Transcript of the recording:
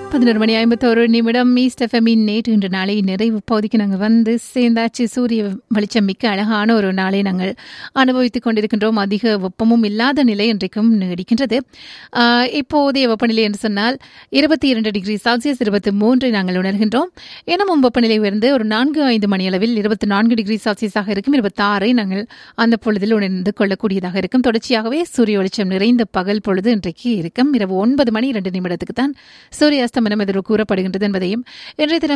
பதினொரு மணி ஐம்பத்தோரு நிமிடம் ஈஸ்ட் எஃப்எம்மின் நேற்று இன்று நாளை நிறைவு பகுதிக்கு நாங்கள் வந்து சேர்ந்தாச்சு சூரிய வெளிச்சம் மிக்க அழகான ஒரு நாளை நாங்கள் அனுபவித்துக் கொண்டிருக்கின்றோம் அதிக வெப்பமும் இல்லாத நிலை இன்றைக்கும் நீடிக்கின்றது ஆஹ், இப்போதைய வெப்பநிலை என்று சொன்னால் இருபத்தி இரண்டு டிகிரி செல்சியஸ் இருபத்தி மூன்றை நாங்கள் உணர்கின்றோம் எனவும் வெப்பநிலை உயர்ந்து ஒரு நான்கு ஐந்து மணி அளவில் இருபத்தி நான்கு டிகிரி செல்சியஸாக இருக்கும் இருபத்தி ஆறை நாங்கள் அந்த பொழுதில் உணர்ந்து கொள்ளக்கூடியதாக இருக்கும் தொடர்ச்சியாகவே சூரிய வெளிச்சம் நிறைந்த பகல் பொழுது இன்றைக்கு இருக்கும் இரவு ஒன்பது மணி இரண்டு நிமிடத்துக்கு தான் சூரிய அஸ்தமனம் எதிர்வு கூறப்படுகின்றது என்பதையும் இன்றைய தினம்